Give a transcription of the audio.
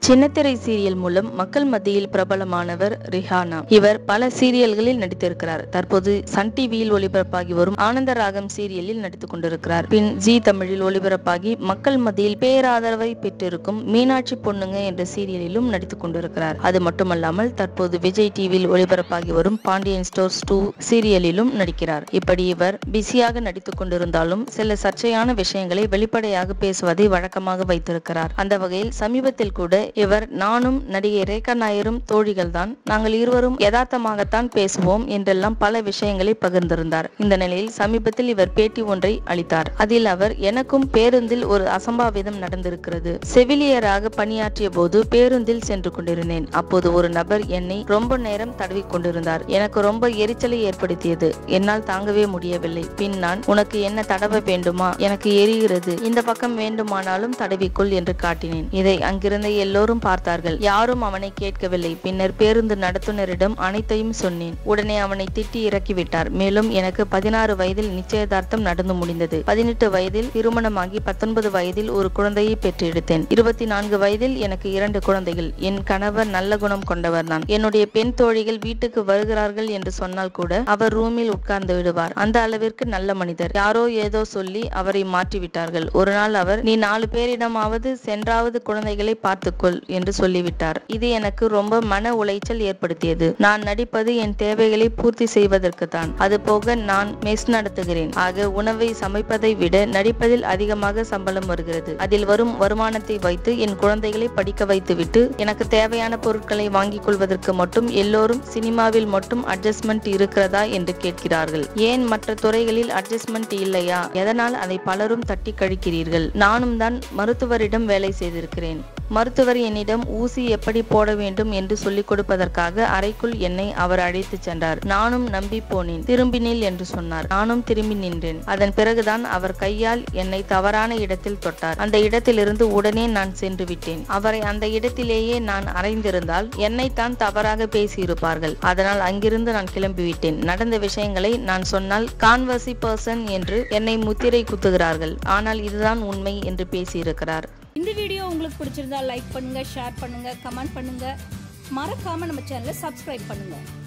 சின்னத்திரை சீரியல் மூலம் மக்கள் மத்தியில் பிரபலமானவர் ரிஹானா இவர் பல சீரியல்களில் நடித்திருக்கிறார் தற்போது சன் டிவியில் ஒளிபரப்பாகி வரும் ஆனந்த ராகம் சீரியலில் நடித்துக் கொண்டிருக்கிறார் பின் ஜி தமிழில் ஒளிபரப்பாகி மக்கள் மத்தியில் பேராதரவை பெற்றிருக்கும் மீனாட்சி பொண்ணுங்க என்ற சீரியலிலும் நடித்துக் கொண்டிருக்கிறார் அது மட்டுமல்லாமல் தற்போது விஜய் டிவியில் ஒளிபரப்பாகி வரும் பாண்டியன் ஸ்டோர்ஸ் டூ சீரியலிலும் நடிக்கிறார் இப்படி இவர் பிஸியாக நடித்துக் கொண்டிருந்தாலும் சில சர்ச்சையான விஷயங்களை வெளிப்படையாக பேசுவதை வழக்கமாக வைத்திருக்கிறார் அந்த வகையில் சமீபத்தில் கூட இவர் நானும் நடிகை ரேகா நாயரும் தோழிகள் தான் நாங்கள் இருவரும் யதார்த்தமாகத்தான் பேசுவோம் என்றெல்லாம் பல விஷயங்களை பகிர்ந்திருந்தார் இந்த நிலையில் சமீபத்தில் இவர் பேட்டி ஒன்றை அளித்தார் அதில் அவர் எனக்கும் பேருந்தில் ஒரு அசம்பாவிதம் நடந்திருக்கிறது செவிலியராக பணியாற்றிய போது பேருந்தில் சென்று கொண்டிருந்தேன் அப்போது ஒரு நபர் என்னை ரொம்ப நேரம் தடவி கொண்டிருந்தார் எனக்கு ரொம்ப எரிச்சலை ஏற்படுத்தியது என்னால் தாங்கவே முடியவில்லை பின் நான் உனக்கு என்ன தடவ வேண்டுமா எனக்கு எரிகிறது இந்த பக்கம் வேண்டுமானாலும் தடவிக்கொள் என்று காட்டினேன் இதை அங்கிருந்த எல்லோரும் பார்த்தார்கள் யாரும் அவனை கேட்கவில்லை பின்னர் பேருந்து நடத்துனரிடம் அனைத்தையும் சொன்னேன் உடனே அவனை திட்டி இறக்கிவிட்டார் மேலும் எனக்கு பதினாறு வயதில் நிச்சயதார்த்தம் நடந்து முடிந்தது பதினெட்டு வயதில் திருமணமாகி பத்தொன்பது வயதில் ஒரு குழந்தையை பெற்றெடுத்தேன் இருபத்தி நான்கு வயதில் எனக்கு இரண்டு குழந்தைகள் என் கணவர் நல்ல குணம் கொண்டவர் தான் என்னுடைய பெண் தோழிகள் வீட்டுக்கு வருகிறார்கள் என்று சொன்னால் கூட அவர் ரூமில் உட்கார்ந்து விடுவார் அந்த அளவிற்கு நல்ல மனிதர் யாரோ ஏதோ சொல்லி அவரை மாற்றிவிட்டார்கள் ஒரு நாள் அவர் நீ நாலு பேரிடமாவது சென்றாவது குழந்தைகளை பார்த்துக்கொள் என்று சொல்லிவிட்டார் இது எனக்கு ரொம்ப மன உளைச்சல் ஏற்படுத்தியது நான் நடிப்பது என் தேவைகளை பூர்த்தி செய்வதற்கு தான் அது போக நான் மெஸ் நடத்துகிறேன் ஆக உணவை சமைப்பதை விட நடிப்பதில் அதிகமாக சம்பளம் வருகிறது அதில் வரும் வருமானத்தை வைத்து என் குழந்தைகளை படிக்க வைத்துவிட்டு எனக்கு தேவையான பொருட்களை வாங்கிக் கொள்வதற்கு மட்டும் எல்லோரும் சினிமாவில் மட்டும் அட்ஜஸ்ட்மெண்ட் இருக்கிறதா என்று கேட்கிறார்கள் ஏன் மற்ற துறைகளில் அட்ஜஸ்ட்மெண்ட் இல்லையா எதனால் அதை பலரும் தட்டி கழிக்கிறீர்கள் நானும் தான் மருத்துவரிடம் வேலை செய்திருக்கிறேன் மருத்துவர் என்னிடம் ஊசி எப்படி போட வேண்டும் என்று சொல்லிக் கொடுப்பதற்காக அறைக்குள் என்னை அவர் அழைத்துச் சென்றார் நானும் நம்பி போனேன் திரும்பி நில் என்று சொன்னார் நானும் திரும்பி நின்றேன் அதன் பிறகுதான் அவர் கையால் என்னை தவறான இடத்தில் தொட்டார் அந்த இடத்திலிருந்து உடனே நான் சென்று விட்டேன் அவரை அந்த இடத்திலேயே நான் அறைந்திருந்தால் என்னைத்தான் தவறாக பேசியிருப்பார்கள் அதனால் அங்கிருந்து நான் கிளம்பிவிட்டேன் நடந்த விஷயங்களை நான் சொன்னால் கான்வர்சி பர்சன் என்று என்னை முத்திரை குத்துகிறார்கள் ஆனால் இதுதான் உண்மை என்று பேசியிருக்கிறார் இந்த வீடியோ உங்களுக்கு பிடிச்சிருந்தா லைக் பண்ணுங்க ஷேர் பண்ணுங்க கமெண்ட் பண்ணுங்க மறக்காம நம்ம சேனலை சப்ஸ்கிரைப் பண்ணுங்க